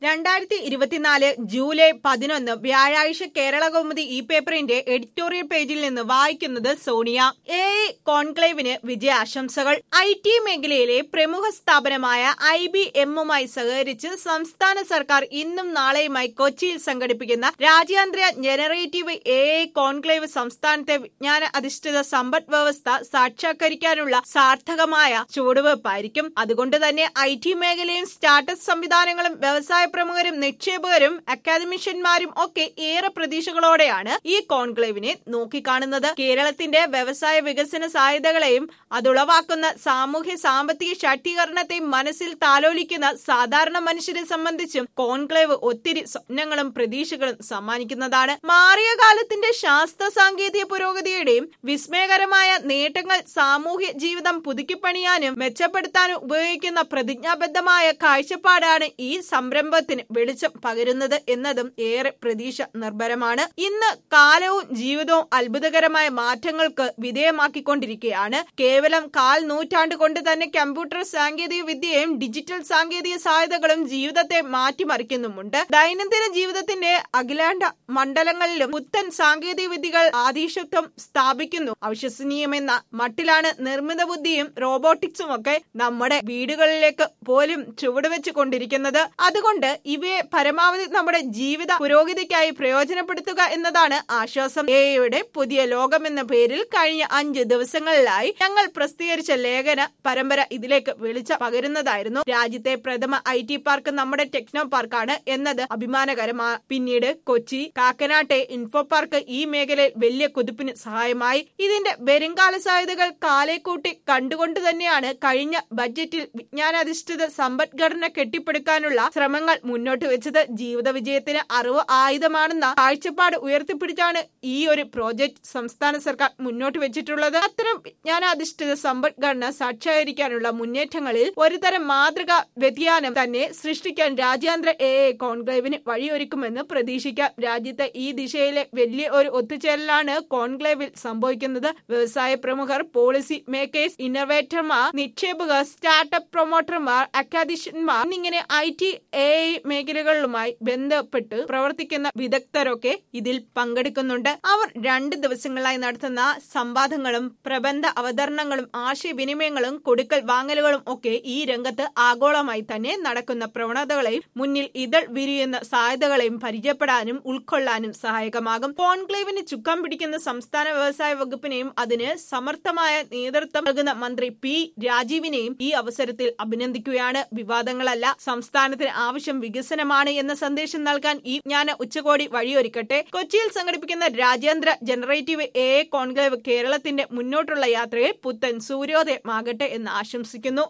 രണ്ടായിരത്തി ഇരുപത്തിനാല് ജൂലൈ പതിനൊന്ന് വ്യാഴാഴ്ച കേരള കൗമുദി ഇ പേപ്പറിന്റെ എഡിറ്റോറിയൽ പേജിൽ നിന്ന് വായിക്കുന്നത് സോണിയ എ കോൺക്ലേവിന് വിജയാശംസകൾ ഐ ടി മേഖലയിലെ പ്രമുഖ സ്ഥാപനമായ ഐ ബി എമ്മുമായി സഹകരിച്ച് സംസ്ഥാന സർക്കാർ ഇന്നും നാളെയുമായി കൊച്ചിയിൽ സംഘടിപ്പിക്കുന്ന രാജ്യാന്തര ജനറേറ്റീവ് എ കോൺക്ലേവ് സംസ്ഥാനത്തെ വിജ്ഞാന അധിഷ്ഠിത സമ്പദ് വ്യവസ്ഥ സാക്ഷാത്കരിക്കാനുള്ള സാർത്ഥകമായ ചുവടുവയ്പായിരിക്കും അതുകൊണ്ട് തന്നെ ഐ ടി മേഖലയും സ്റ്റാർട്ടപ്പ് സംവിധാനങ്ങളും വ്യവസായ പ്രമുഖരും നിക്ഷേപകരും അക്കാദമിഷ്യന്മാരും ഒക്കെ ഏറെ പ്രതീക്ഷകളോടെയാണ് ഈ കോൺക്ലേവിനെ നോക്കിക്കാണുന്നത് കേരളത്തിന്റെ വ്യവസായ വികസന സാധ്യതകളെയും അതുളവാക്കുന്ന സാമൂഹ്യ സാമ്പത്തിക ശാക്തീകരണത്തെയും മനസ്സിൽ താലോലിക്കുന്ന സാധാരണ മനുഷ്യരെ സംബന്ധിച്ചും കോൺക്ലേവ് ഒത്തിരി സ്വപ്നങ്ങളും പ്രതീക്ഷകളും സമ്മാനിക്കുന്നതാണ് മാറിയ കാലത്തിന്റെ ശാസ്ത്ര സാങ്കേതിക പുരോഗതിയുടെയും വിസ്മയകരമായ നേട്ടങ്ങൾ സാമൂഹ്യ ജീവിതം പുതുക്കിപ്പണിയാനും മെച്ചപ്പെടുത്താനും ഉപയോഗിക്കുന്ന പ്രതിജ്ഞാബദ്ധമായ കാഴ്ചപ്പാടാണ് ഈ സംരംഭത്തിന് വെളിച്ചം പകരുന്നത് എന്നതും ഏറെ പ്രതീക്ഷ നിർഭരമാണ് ഇന്ന് കാലവും ജീവിതവും അത്ഭുതകരമായ മാറ്റങ്ങൾക്ക് വിധേയമാക്കിക്കൊണ്ടിരിക്കുകയാണ് കേവലം കാൽ നൂറ്റാണ്ട് കൊണ്ട് തന്നെ കമ്പ്യൂട്ടർ സാങ്കേതിക വിദ്യയും ഡിജിറ്റൽ സാങ്കേതിക സാധ്യതകളും ജീവിതത്തെ മാറ്റിമറിക്കുന്നുമുണ്ട് ദൈനംദിന ജീവിതത്തിന്റെ അഖിലാണ്ട മണ്ഡലങ്ങളിലും പുത്തൻ സാങ്കേതിക വിദ്യകൾ ആധീശത്വം സ്ഥാപിക്കുന്നു അവിശ്വസനീയമെന്ന മട്ടിലാണ് നിർമ്മിത ബുദ്ധിയും റോബോട്ടിക്സും ഒക്കെ നമ്മുടെ വീടുകളിലേക്ക് പോലും ചുവടുവെച്ചു കൊണ്ടിരിക്കുന്നത് അതുകൊണ്ട് ഇവയെ പരമാവധി നമ്മുടെ ജീവിത പുരോഗതിക്കായി പ്രയോജനപ്പെടുത്തുക എന്നതാണ് ആശ്വാസം എയുടെ പുതിയ ലോകം എന്ന പേരിൽ കഴിഞ്ഞ അഞ്ച് ദിവസങ്ങളിലായി ഞങ്ങൾ പ്രസിദ്ധീകരിച്ച ലേഖന പരമ്പര ഇതിലേക്ക് വെളിച്ച പകരുന്നതായിരുന്നു രാജ്യത്തെ പ്രഥമ ഐ ടി പാർക്ക് നമ്മുടെ ടെക്നോ പാർക്കാണ് എന്നത് അഭിമാനകരമാണ് പിന്നീട് കൊച്ചി കാക്കനാട്ടെ ഇൻഫോ പാർക്ക് ഈ മേഖലയിൽ വലിയ കുതിപ്പിന് സഹായമായി ഇതിന്റെ വരുംകാല സാധ്യതകൾ കാലേക്കൂട്ടി കണ്ടുകൊണ്ട് തന്നെയാണ് കഴിഞ്ഞ ബജറ്റിൽ വിജ്ഞാനാധിഷ്ഠിത സമ്പദ്ഘടന കെട്ടിപ്പടുക്കാനുള്ള ശ്രമങ്ങൾ മുന്നോട്ട് വെച്ചത് ജീവിത വിജയത്തിന് അറിവ് ആയുധമാണെന്ന കാഴ്ചപ്പാട് ഉയർത്തിപ്പിടിച്ചാണ് ഈ ഒരു പ്രോജക്ട് സംസ്ഥാന സർക്കാർ മുന്നോട്ട് വെച്ചിട്ടുള്ളത് അത്തരം വിജ്ഞാനാധിഷ്ഠിത സമ്പദ്ഘടന സാക്ഷാത്കരിക്കാനുള്ള മുന്നേറ്റങ്ങളിൽ ഒരുതരം മാതൃക വ്യതിയാനം തന്നെ സൃഷ്ടിക്കാൻ രാജ്യാന്തര എ എ കോൺക്ലേവിന് വഴിയൊരുക്കുമെന്ന് പ്രതീക്ഷിക്കാം രാജ്യത്തെ ഈ ദിശയിലെ വലിയ ഒരു ഒത്തുചേരലാണ് കോൺക്ലേവിൽ സംഭവിക്കുന്നത് വ്യവസായ പ്രമുഖർ പോളിസി മേക്കേഴ്സ് ഇന്നോവേറ്റർമാർ നിക്ഷേപകർ സ്റ്റാർട്ടപ്പ് പ്രൊമോട്ടർമാർ അക്കാദമിഷ്യന്മാർ എന്നിങ്ങനെ ഐ ടി എ മേഖലകളുമായി ബന്ധപ്പെട്ട് പ്രവർത്തിക്കുന്ന വിദഗ്ധരൊക്കെ ഇതിൽ പങ്കെടുക്കുന്നുണ്ട് അവർ രണ്ട് ദിവസങ്ങളായി നടത്തുന്ന സംവാദങ്ങളും പ്രബന്ധ അവതരണങ്ങളും ആശയവിനിമയങ്ങളും കൊടുക്കൽ വാങ്ങലുകളും ഒക്കെ ഈ രംഗത്ത് ആഗോളമായി തന്നെ നടക്കുന്ന പ്രവണതകളെയും മുന്നിൽ ഇതൾ വിരിയുന്ന സാധ്യതകളെയും പരിചയപ്പെടാനും ഉൾക്കൊള്ളാനും സഹായകമാകും കോൺക്ലേവിന് ചുക്കം പിടിക്കുന്ന സംസ്ഥാന വ്യവസായ വകുപ്പിനെയും അതിന് സമർത്ഥമായ നേതൃത്വം നൽകുന്ന മന്ത്രി പി രാജീവിനെയും ഈ അവസരത്തിൽ അഭിനന്ദിക്കുകയാണ് വിവാദങ്ങളല്ല സംസ്ഥാനത്തിന് ആവശ്യം വികസനമാണ് എന്ന സന്ദേശം നൽകാൻ ഈ ജ്ഞാന ഉച്ചകോടി വഴിയൊരുക്കട്ടെ കൊച്ചിയിൽ സംഘടിപ്പിക്കുന്ന രാജ്യാന്തര ജനറേറ്റീവ് എ കോൺക്ലേവ് കേരളത്തിന്റെ മുന്നോട്ടുള്ള യാത്രയിൽ പുത്തൻ സൂര്യോദയമാകട്ടെ എന്ന് ആശംസിക്കുന്നു